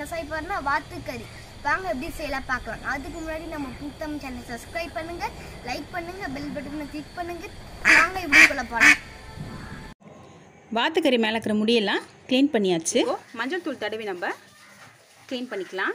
என்ன செய்ய போறோம்னா வாத்துக்கறி வாங்க எப்படி செய்யலாம் பார்க்கலாம் அதுக்கு முன்னாடி நம்ம புத்தம் சேனல் சப்ஸ்கிரைப் பண்ணுங்க லைக் பண்ணுங்க பெல் பட்டனை கிளிக் பண்ணுங்க வாங்க இப்படி போகலாம் வாத்துக்கறி மேலே இருக்கிற முடியெல்லாம் க்ளீன் பண்ணியாச்சு மஞ்சள் தூள் தடவி நம்ம க்ளீன் பண்ணிக்கலாம்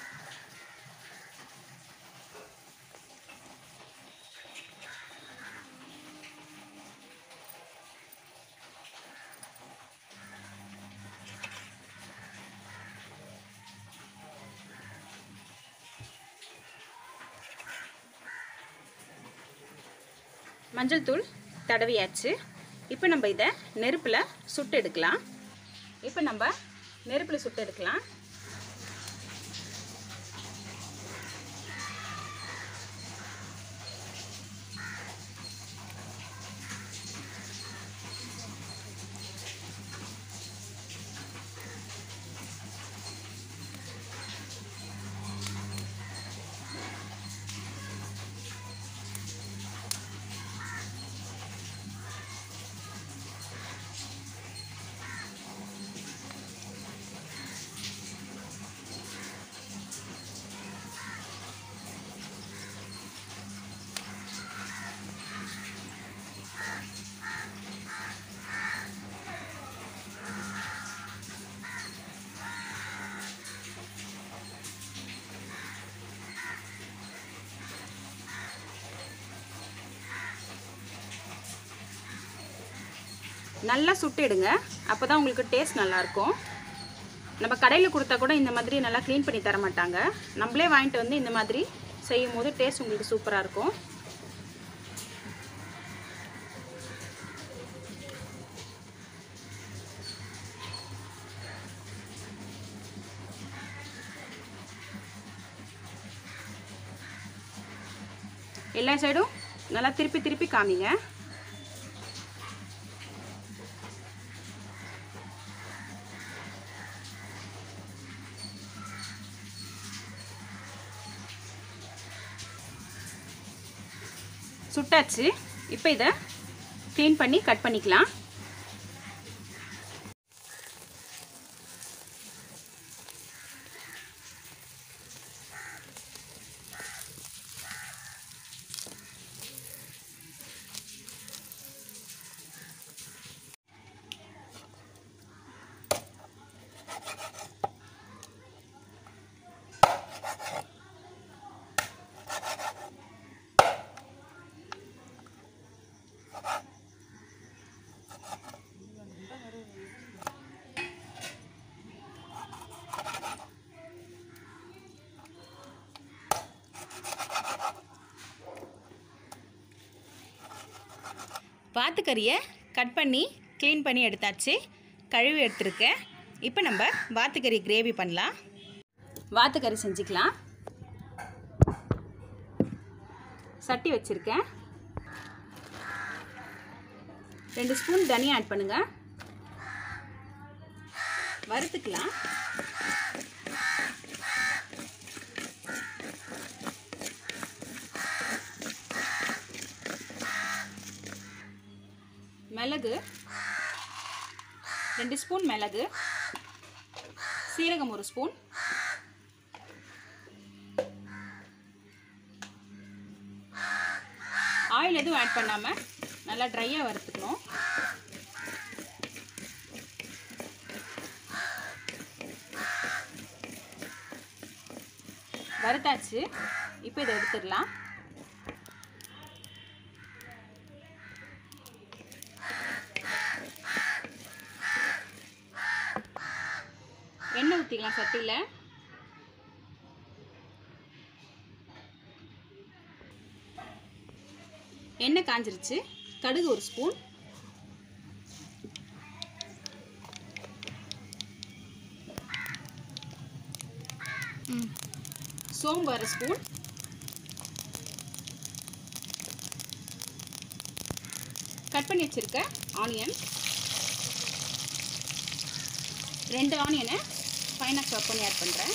மஞ்சள் தூள் தடவியாச்சு இப்போ நம்ம இதை நெருப்பில் சுட்டு எடுக்கலாம் இப்போ நம்ம நெருப்பில் சுட்டு எடுக்கலாம் நல்லா சுட்டு எடுங்க அப்போ தான் உங்களுக்கு டேஸ்ட் நல்லாயிருக்கும் நம்ம கடையில் கொடுத்தா கூட இந்த மாதிரி நல்லா க்ளீன் பண்ணி தர மாட்டாங்க நம்மளே வாங்கிட்டு வந்து இந்த மாதிரி செய்யும் போது டேஸ்ட் உங்களுக்கு சூப்பராக இருக்கும் எல்லா சைடும் நல்லா திருப்பி திருப்பி காமிங்க சுட்டாச்சு இப்போ இதை க்ளீன் பண்ணி கட் பண்ணிக்கலாம் வாத்துக்கறியை கட் பண்ணி க்ளீன் பண்ணி எடுத்தாச்சு கழுவி எடுத்துருக்கேன் இப்போ நம்ம வாத்துக்கறி கிரேவி பண்ணலாம் வாத்துக்கறி செஞ்சுக்கலாம் சட்டி வச்சுருக்கேன் ரெண்டு ஸ்பூன் தனியா ஆட் பண்ணுங்கள் வறுத்துக்கலாம் மிளகு ரெண்டு ஸ்பூன் மிளகு சீரகம் ஒரு ஸ்பூன் ஆயில் எதுவும் ஆட் பண்ணாமல் நல்லா ட்ரையாக வறுத்துக்கணும் வறுத்தாச்சு இப்போ இதை எடுத்துடலாம் எண்ணெய் ஊற்றிக்கலாம் சட்டியில் எண்ணெய் காஞ்சிருச்சு கடுகு ஒரு ஸ்பூன் சோம்பு அரை ஸ்பூன் கட் பண்ணி வச்சிருக்க ஆனியன் ரெண்டு ஆனியனை ஃபைனாக சாப் பண்ணி ஆட் பண்ணுறேன்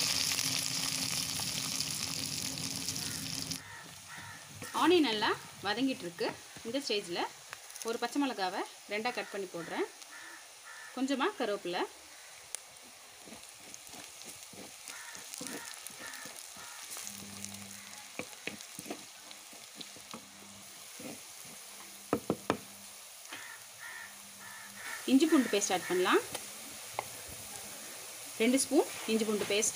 ஆனியன் நல்லா வதங்கிட்டு இருக்கு இந்த ஸ்டேஜில் ஒரு பச்சை மிளகாவை ரெண்டாக கட் பண்ணி போடுறேன் கொஞ்சமாக கருவேப்பிலை இஞ்சி பூண்டு பேஸ்ட் ஆட் பண்ணலாம் ரெண்டு ஸ்பூன் இஞ்சி பூண்டு பேஸ்ட்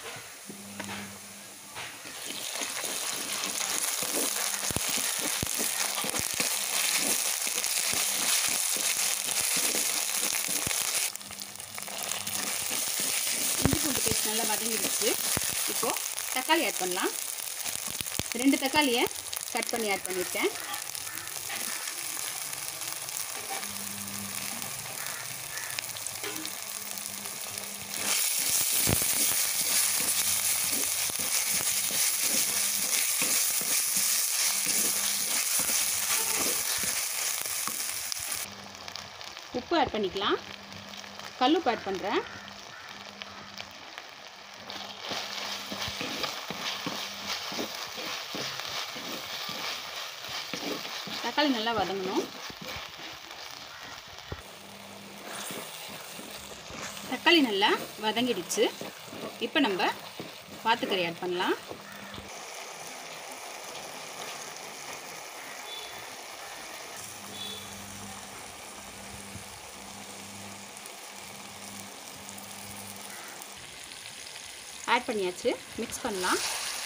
இஞ்சி பூண்டு பேஸ்ட் நல்லா வதங்கிடுச்சு இப்போது தக்காளி ஆட் பண்ணலாம் ரெண்டு தக்காளியை கட் பண்ணி ஆட் பண்ணியிருக்கேன் உப்பு ஆட் பண்ணிக்கலாம் கல்லுப்பு ஆட் பண்ணுறேன் தக்காளி நல்லா வதங்கணும் தக்காளி நல்லா வதங்கிடுச்சு இப்போ நம்ம வாத்துக்கறி ஆட் பண்ணலாம் ஆட் பண்ணியாச்சு மிக்ஸ் பண்ணலாம்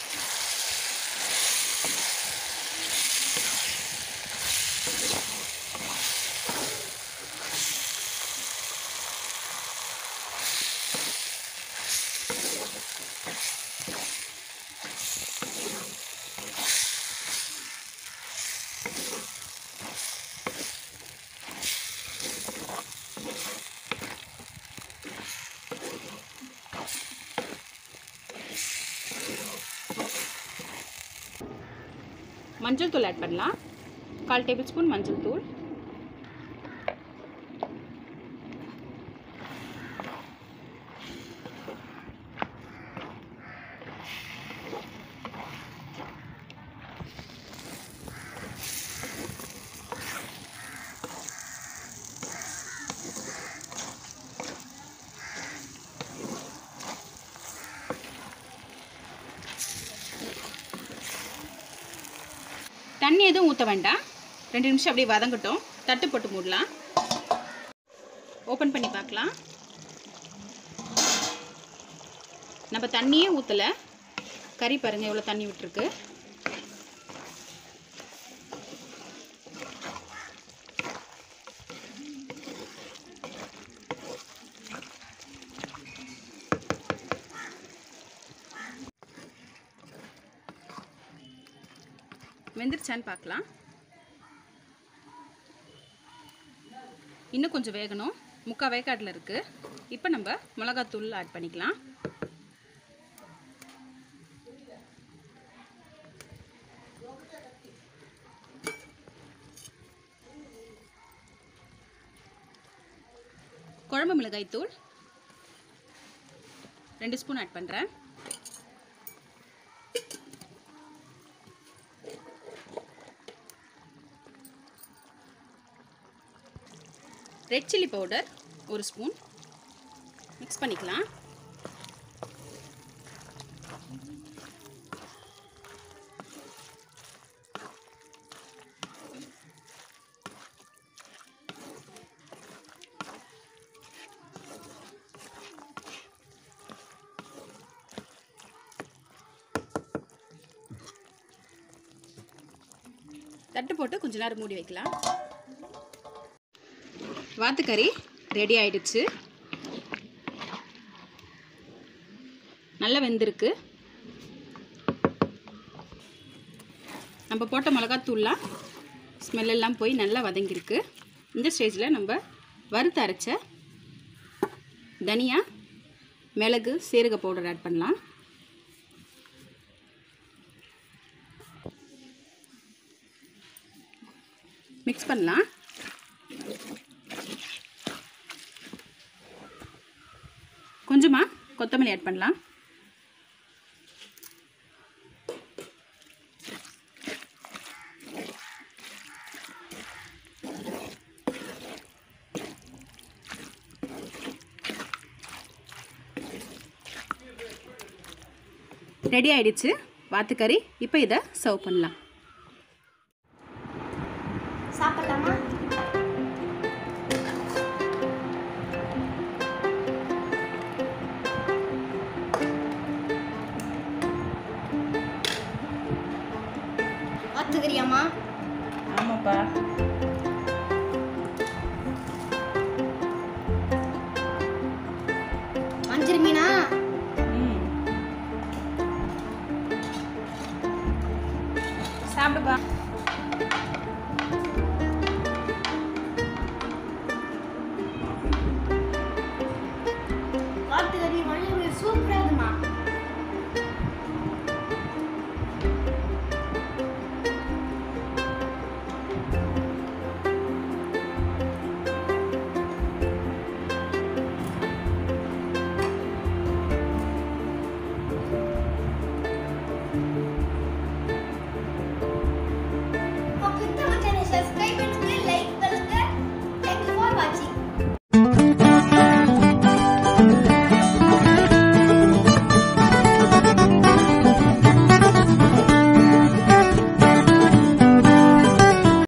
மஞ்சள் தூள் ஆட் பண்ணலாம் கால் டேபிள் ஸ்பூன் மஞ்சள் தூள் தண்ணி எதுவும் ஊற்ற வேண்டாம் ரெண்டு நிமிஷம் அப்படியே வதங்கட்டும் தட்டு போட்டு மூடலாம் ஓப்பன் பண்ணி பார்க்கலாம் நம்ம தண்ணியே ஊற்றலை கறி பாருங்கள் எவ்வளோ தண்ணி விட்டுருக்கு வெந்துருச்சான்னு பார்க்கலாம் இன்னும் கொஞ்சம் வேகணும் முக்கால் வேக்காட்டில் இருக்குது இப்போ நம்ம மிளகாத்தூள் ஆட் பண்ணிக்கலாம் குழம்பு மிளகாய் தூள் ரெண்டு ஸ்பூன் ஆட் பண்ணுறேன் ரெட் சில்லி பவுடர் ஒரு ஸ்பூன் மிக்ஸ் பண்ணிக்கலாம் தட்டு போட்டு கொஞ்ச நேரம் மூடி வைக்கலாம் வாத்துக்கறி ரெடி ஆயிடுச்சு நல்லா வெந்திருக்கு நம்ம போட்ட மிளகாத்தூள்லாம் ஸ்மெல் எல்லாம் போய் நல்லா வதங்கியிருக்கு இந்த ஸ்டேஜில் நம்ம வறுத்து அரைச்ச தனியா மிளகு சீரக பவுடர் ஆட் பண்ணலாம் மிக்ஸ் பண்ணலாம் கொஞ்சமாக கொத்தமல்லி ஆட் பண்ணலாம் ரெடி ஆயிடுச்சு வாத்துக்கறி இப்போ இதை சர்வ் பண்ணலாம் சாப்பிடலாமா வாத்துக்கறியாம்மா ஆமாப்பா வஞ்சிர மீனா ம் சாப்பிடுப்பா வாத்துக்கறி வஞ்சிர சூப்பரா இருக்குமா சப்ஸ்கிரைப் பண்ணுங்க